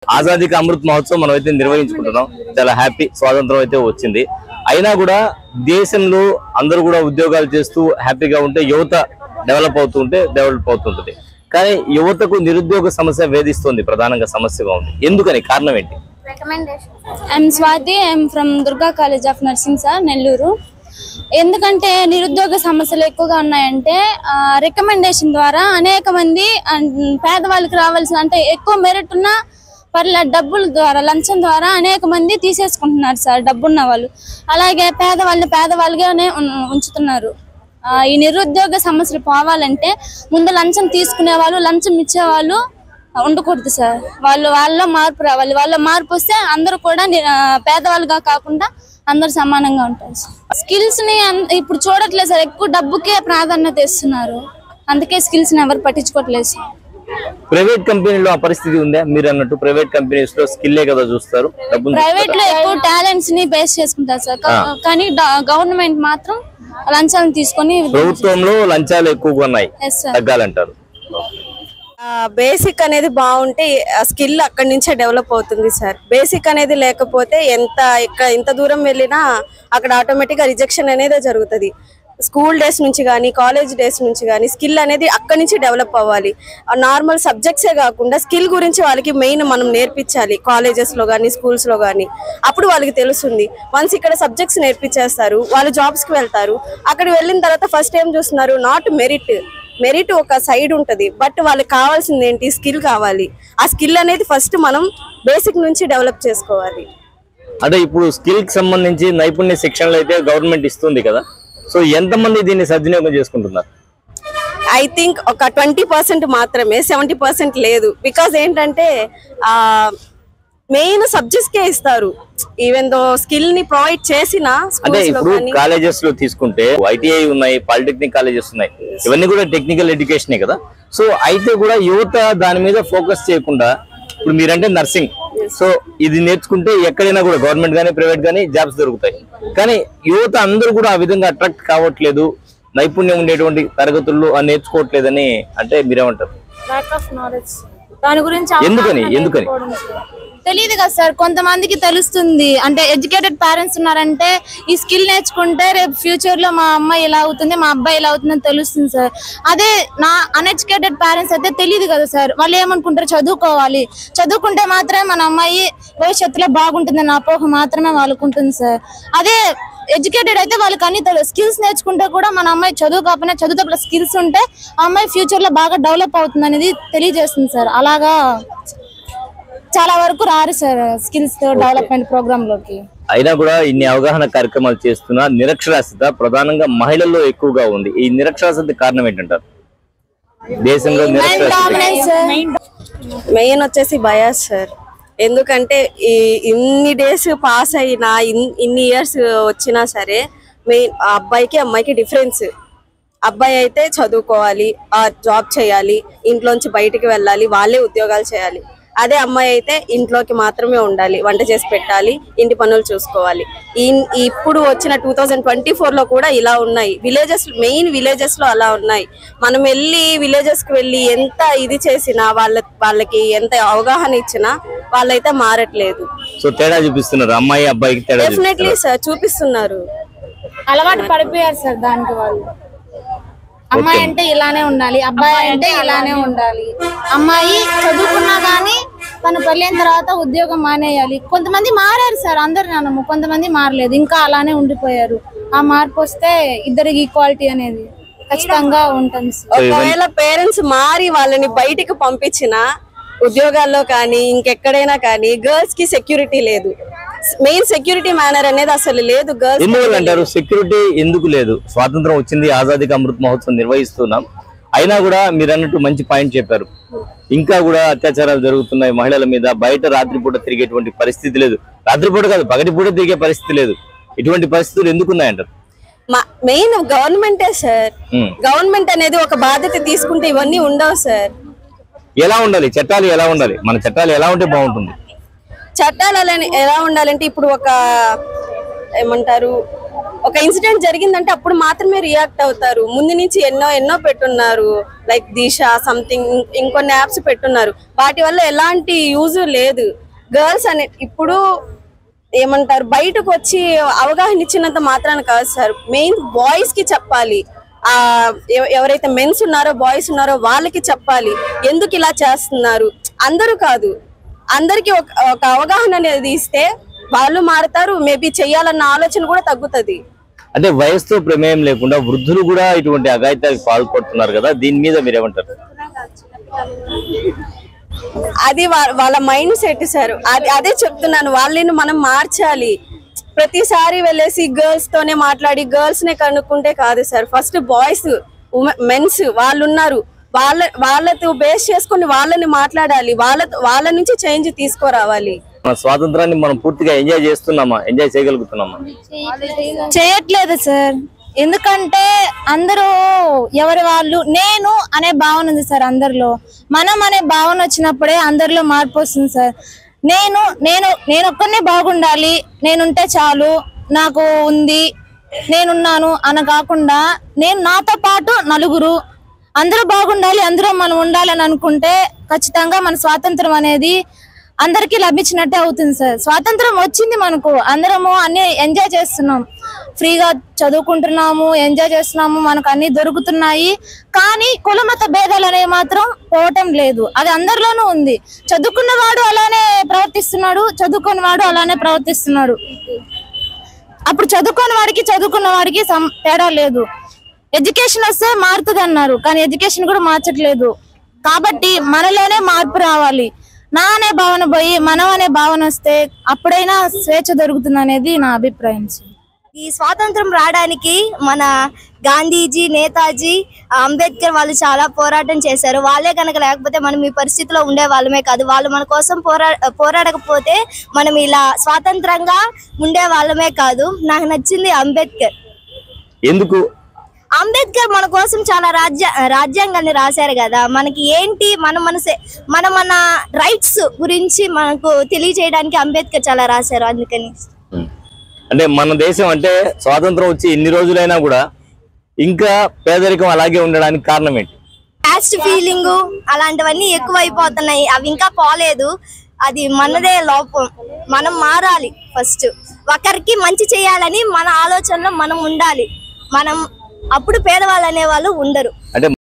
ఆజాదీ కా అమృత్ మహోత్సవం మనం అయితే నిర్వహించుకుంటున్నాం చాలా హ్యాపీ స్వాతంత్రం అయితే వచ్చింది అయినా కూడా దేశంలో అందరూ కూడా ఉద్యోగాలు చేస్తూ హ్యాపీగా ఉంటే యువత డెవలప్ అవుతుంటే డెవలప్ అవుతుంటది కానీ యువతకు నిరుద్యోగ సమస్య వేధిస్తుంది ప్రధానంగా సమస్యగా ఉంది ఎందుకని కారణం ఏంటి I'm Swathi I'm from Durga college of nursing sir Nellore ఎందుకంటే నిరుద్యోగ సమస్యలు ఎక్కువగా ఉన్నాయంటే రికమెండేషన్ ద్వారా అనేక మంది and పేదవాళ్ళకి రావాల్సిన అంటే ఎక్కువ మెరిట్ ఉన్న పర్ల డబ్బుల ద్వారా లంచం ద్వారా అనేక మంది తీసేసుకుంటున్నారు సార్ డబ్బున్న వాళ్ళు అలాగే పేదవాళ్ళని పేదవాళ్ళుగానే ఉన్- ఉంచుతున్నారు ఆ, ఈ నిరుద్యోగ సమస్యలు పోవాలంటే ముందు లంచం తీసుకునే వాళ్ళు లంచం ఇచ్చేవాళ్ళు ఉండకూడదు సార్ వాళ్ళు వాళ్ళ మార్పు రావాలి వాళ్ళ మార్పు వస్తే అందరూ కూడా ని- ఆ, పేదవాళ్ళుగా కాకుండా అందరూ సమానంగా ఉంటారు సార్ స్కిల్స్ ని అన్- ఇప్పుడు చూడట్లేదు సార్ ఎక్కువ డబ్బుకే ప్రాధాన్యత ఇస్తున్నారు అందుకే స్కిల్స్ ని ఎవరు పట్టించుకోవట్లేదు సార్ ప్రైవేట్ కంపెనీలో ఆ పరిస్థితి ఉందా మీరు అన్నట్టు ప్రైవేట్ కంపెనీస్ లో స్కిల్లే కదా చూస్తారు డబ్బులు ప్రైవేట్ లో ఎక్కువ టాలెంట్స్ ని బేస్ చేసుకుంటారు సార్ కా- కానీ గవర్నమెంట్ మాత్రం లంచాలను తీసుకొని ప్రభుత్వంలో లంచాలు ఎక్కువగా ఉన్నాయి ఎస్ సార్ తగ్గాలంటారు బేసిక్ అనేది బాగుంటే స్కిల్ అక్కడి నుంచే డెవలప్ అవుతుంది సార్ బేసిక్ అనేది లేకపోతే ఎంత ఇక్కడ ఎంత దూరం వెళ్ళినా అక్కడ ఆటోమేటిక్గా రిజెక్షన్ అనేది జరుగుతుంది స్కూల్ డేస్ నుంచి కానీ కాలేజ్ డేస్ నుంచి కానీ స్కిల్ అనేది అక్కడి నుంచి డెవలప్ అవ్వాలి నార్మల్ సబ్జెక్ట్సే కాకుండా స్కిల్ గురించి వాళ్ళకి మెయిన్ మనం నేర్పించాలి కాలేజెస్లో కానీ స్కూల్స్లో కానీ అప్పుడు వాళ్ళకి తెలుస్తుంది వన్స్ ఇక్కడ సబ్జెక్ట్స్ నేర్పించేస్తారు వాళ్ళు జాబ్స్కి వెళ్తారు అక్కడికి వెళ్ళిన తర్వాత ఫస్ట్ ఏం చూస్తున్నారు నాట్ మెరిట్ మెరిట్ ఒక సైడ్ ఉంటది బట్ వాళ్ళకి కావాల్సింది ఏంటి స్కిల్ కావాలి ఆ స్కిల్ అనేది ఫస్ట్ మనం బేసిక్ నుంచి డెవలప్ చేసుకోవాలి అంటే ఇప్పుడు స్కిల్ కి సంబంధించి నైపుణ్య శిక్షణలు అయితే గవర్నమెంట్ ఇస్తుంది కదా సో ఎంతమంది దీన్ని సద్వినియోగం చేసుకుంటున్నారు ఐ థింక్ ఒక ట్వంటీ పర్సెంట్ మాత్రమే సెవెంటీ పర్సెంట్ లేదు బికాజ్ ఏంటంటే ఆ మెయిన్ సబ్జెక్ట్స్ కే ఇస్తారు ఈవెన్ దో స్కిల్ ని ప్రొవైడ్ చేసిన అంటే schools లో ఇప్పుడు కానీ కాలేజెస్ లో తీసుకుంటే ఐటీఐ ఉన్నాయి పాలిటెక్నిక్ కాలేజెస్ ఉన్నాయి ఇవన్నీ కూడా టెక్నికల్ ఎడ్యుకేషనే కదా సో అయితే కూడా యువత దాని మీద ఫోకస్ చేయకుండా ఇప్పుడు మీరంటే నర్సింగ్ సో ఇది నేర్చుకుంటే ఎక్కడైనా కూడా గవర్నమెంట్ గానీ ప్రైవేట్ గానీ జాబ్స్ దొరుకుతాయి కానీ యువత అందరూ కూడా ఆ విధంగా అట్రాక్ట్ కావట్లేదు నైపుణ్యం ఉండేటువంటి తరగతుల్లో ఆ నేర్చుకోవట్లేదని అంటే మీరేమంటారు లాక్ ఆఫ్ నాలెడ్జ్ దాని గురించి ఎందుకని? ఎందుకని? తెలియదు కదా సార్ కొంతమందికి తెలుస్తుంది అంటే ఎడ్యుకేటెడ్ పేరెంట్స్ ఉన్నారంటే ఈ స్కిల్ నేర్చుకుంటే రేపు ఫ్యూచర్ లో మా అమ్మాయి ఇలా అవుతుంది మా అబ్బాయి ఇలా అవుతుందని తెలుస్తుంది సార్ అదే నా అన్ఎడ్యుకేటెడ్ పేరెంట్స్ అయితే తెలియదు కదా సార్ వాళ్ళు ఏమనుకుంటారు చదువుకోవాలి చదువుకుంటే మాత్రమే మన అమ్మాయి భవిష్యత్తులో బాగుంటుందని అపోహ మాత్రమే వాళ్ళకు ఉంటుంది సార్ అదే ఎడ్యుకేటెడ్ అయితే వాళ్ళకి అన్ని తెలుసు స్కిల్స్ నేర్చుకుంటే కూడా మన అమ్మాయి చదువు కాకపోయినా చదువుతో ప్లస్ స్కిల్స్ ఉంటే ఆ అమ్మాయి ఫ్యూచర్ లో బాగా డెవలప్ అవుతుంది అనేది తెలియజేస్తుంది సార్ అలాగా చాలా వరకు రారు సార్ స్కిల్స్ డెవలప్మెంట్ ప్రోగ్రామ్ లోకి అయినా కూడా ఇన్ని అవగాహన కార్యక్రమాలు చేస్తున్న నిరక్షరాస్యత ప్రధానంగా మహిళల్లో ఎక్కువగా ఉంది ఈ నిరక్షరాస్యత కారణం ఏంటంటారు దేశంలో నిరక్షరాస్యత మెయిన్ వచ్చేసి బయాస్ సార్ ఎందుకంటే ఈ ఇన్ని డేస్ పాస్ అయినా ఇన్- ఇన్ని ఇయర్స్ వచ్చినా సరే మెయిన్ ఆ అబ్బాయికి అమ్మాయికి డిఫరెన్స్ అబ్బాయి అయితే చదువుకోవాలి ఆ జాబ్ చేయాలి ఇంట్లోంచి బయటికి వెళ్ళాలి వాళ్ళే ఉద్యోగాలు చేయాలి అదే అమ్మాయి అయితే ఇంట్లోకి మాత్రమే ఉండాలి వంట చేసి పెట్టాలి ఇంటి పనులు చూసుకోవాలి ఈ- ఇప్పుడు వచ్చిన టూ థౌజండ్ ట్వంటీ లో కూడా ఇలా ఉన్నాయి విలేజెస్ మెయిన్ విలేజెస్ లో అలా ఉన్నాయి మనం వెళ్ళి విలేజెస్ కి వెళ్ళి ఎంత ఇది చేసినా వాళ్ళ వాళ్ళకి ఎంత అవగాహన ఇచ్చినా వాళ్ళైతే మారట్లేదు సో తేడా చూపిస్తున్నారు అమ్మాయి అబ్బాయికి తేడా డెఫినెట్లీ సార్ చూపిస్తున్నారు అలవాటు పడిపోయారు సార్ దానికి వాళ్ళు అమ్మాయి అంటే ఇలానే ఉండాలి అబ్బాయి అంటే ఇలానే ఉండాలి అమ్మాయి చదువుకున్నా కానీ తను పెళ్ళైన తర్వాత ఉద్యోగం మానేయాలి కొంతమంది మారారు సార్ అందరు నన్నము కొంతమంది మారలేదు ఇంకా అలానే ఉండిపోయారు ఆ మార్పు వస్తే ఇద్దరికి ఈక్వాలిటీ అనేది ఖచ్చితంగా ఉంటుంది సార్ ఒకవేళ పేరెంట్స్ మారి వాళ్ళని బయటికి పంపించిన ఉద్యోగాల్లో కానీ ఇంకెక్కడైనా కానీ గర్ల్స్ కి సెక్యూరిటీ లేదు మెయిన్ సెక్యూరిటీ మేనర్ అనేది అసలు లేదు గర్ల్స్ ఎందువల్ల అంటారు సెక్యూరిటీ ఎందుకు లేదు స్వాతంత్రం వచ్చింది ఆజాదీ కా అమృత్ మహోత్సవం నిర్వహిస్తున్నాం అయినా కూడా మీరు అన్నట్టు మంచి పాయింట్ చెప్పారు ఇంకా కూడా అత్యాచారాలు జరుగుతున్నాయి మహిళల మీద బయట రాత్రిపూట తిరిగేటువంటి పరిస్థితి లేదు రాత్రిపూట కాదు పగటిపూట తిరిగే పరిస్థితి లేదు ఇటువంటి పరిస్థితులు ఎందుకున్నాయంటారు మెయిన్ గవర్నమెంటే సార్ ఉమ్. గవర్నమెంట్ అనేది ఒక బాధ్యత తీసుకుంటే ఇవన్నీ ఉండవు సార్ ఎలా ఉండాలి చట్టాలు ఎలా ఉండాలి మన చట్టాలు ఎలా ఉంటే బాగుంటుంది చట్టాలు అలా ఎలా ఉండాలంటే ఇప్పుడు ఒక ఏమంటారు ఒక ఇన్సిడెంట్ జరిగిందంటే అప్పుడు మాత్రమే రియాక్ట్ అవుతారు ముందు నుంచి ఎన్నో ఎన్నో పెట్టున్నారు లైక్ దిశ సంథింగ్ ఇంకొన్ని యాప్స్ పెట్టున్నారు వాటి వల్ల ఎలాంటి యూజ్ లేదు గర్ల్స్ అనే ఇప్పుడు ఏమంటారు బయటకు వచ్చి అవగాహన ఇచ్చినంత మాత్రాన కాదు సార్ మెయిన్ బాయ్స్ కి చెప్పాలి ఆ ఎవ- ఎవరైతే మెన్స్ ఉన్నారో బాయ్స్ ఉన్నారో వాళ్ళకి చెప్పాలి ఎందుకు ఇలా చేస్తున్నారు అందరూ కాదు అందరికి ఒక ఒక అవగాహన అనేది ఇస్తే వాళ్ళు మారుతారు మేబీ చెయ్యాలన్న ఆలోచన కూడా తగ్గుతుంది అంటే వయసుతో ప్రమేయం లేకుండా వృద్ధులు కూడా ఇటువంటి అఘాయితాలకు పాల్పడుతున్నారు కదా దీని మీద మీరేమంటారు అది వా- వాళ్ళ మైండ్ సెట్ సార్ అది అదే చెప్తున్నాను వాళ్ళని మనం మార్చాలి ప్రతిసారి వెళ్ళేసి గర్ల్స్ తోనే మాట్లాడి గర్ల్స్ నే కనుక్కుంటే కాదు సార్ ఫస్ట్ బాయ్స్ మెన్స్ వాళ్ళు ఉన్నారు వాళ్ళ వాళ్ళతో బేస్ చేసుకుని వాళ్ళని మాట్లాడాలి వాళ్ళ వాళ్ళ నుంచి చేంజ్ తీసుకురావాలి మన స్వాతంత్రాన్ని మనం పూర్తిగా ఎంజాయ్ చేస్తున్నామా ఎంజాయ్ చేయగలుగుతున్నామా చేయట్లేదు సార్ ఎందుకంటే అందరూ ఎవరి వాళ్ళు నేను అనే భావన ఉంది సార్ అందరిలో మనం అనే భావన వచ్చినప్పుడే అందరిలో మార్పు వస్తుంది సార్ నేను నేను నేను ఒక్కనే బాగుండాలి నేనుంటే చాలు నాకు ఉంది నేనున్నాను అని కాకుండా నేను నాతో పాటు నలుగురు అందరూ బాగుండాలి అందరూ మనం ఉండాలని అనుకుంటే ఖచ్చితంగా మన స్వాతంత్రం అనేది అందరికీ లభించినట్టే అవుతుంది సార్ స్వాతంత్రం వచ్చింది మనకు అందరము అన్ని ఎంజాయ్ చేస్తున్నాం ఫ్రీగా చదువుకుంటున్నాము ఎంజాయ్ చేస్తున్నాము మనకు అన్ని దొరుకుతున్నాయి కానీ కులమత భేదాలు అనేవి మాత్రం పోవటం లేదు అది అందరిలోనూ ఉంది చదువుకున్నవాడు అలానే ప్రవర్తిస్తున్నాడు చదువుకున్న వాడు అలానే ప్రవర్తిస్తున్నాడు అప్పుడు చదువుకున్న వాడికి చదువుకున్న వాడికి సం- తేడా లేదు ఎడ్యుకేషన్ వస్తే మారుతుంది అన్నారు కానీ ఎడ్యుకేషన్ కూడా మార్చట్లేదు కాబట్టి మనలోనే మార్పు రావాలి నా అనే భావన పోయి మనం అనే భావన వస్తే అప్పుడైనా స్వేచ్ఛ దొరుకుతుంది అనేది నా అభిప్రాయం సార్ ఈ స్వాతంత్రం రావడానికి మన గాంధీజీ నేతాజీ అంబేద్కర్ వాళ్ళు చాలా పోరాటం చేశారు వాళ్ళే కనుక లేకపోతే మనం ఈ పరిస్థితిలో ఉండే వాళ్ళమే కాదు వాళ్ళు మన కోసం పోరా పోరాడకపోతే మనం ఇలా స్వాతంత్రంగా ఉండే వాళ్ళమే కాదు నాకు నచ్చింది అంబేద్కర్ ఎందుకు అంబేద్కర్ మన కోసం చాలా రాజ్య రాజ్యాంగాన్ని రాశారు కదా మనకి ఏంటి మన మన సే- మన మన రైట్స్ గురించి మనకు తెలియజేయడానికి అంబేద్కర్ చాలా రాశారు అందుకని ఉం. అంటే మన దేశం అంటే స్వాతంత్రం వచ్చి ఎన్ని రోజులైనా కూడా ఇంకా పేదరికం అలాగే ఉండడానికి కారణం ఏంటి క్యాస్ట్ ఫీలింగ్ అలాంటివన్నీ ఎక్కువ అయిపోతున్నాయి అవి ఇంకా పోలేదు అది మనదే లోపం మనం మారాలి ఫస్ట్ ఒకరికి మంచి చేయాలని మన ఆలోచనలో మనం ఉండాలి మనం అప్పుడు పేదవాళ్ళు అనేవాళ్ళు ఉండరు అంటే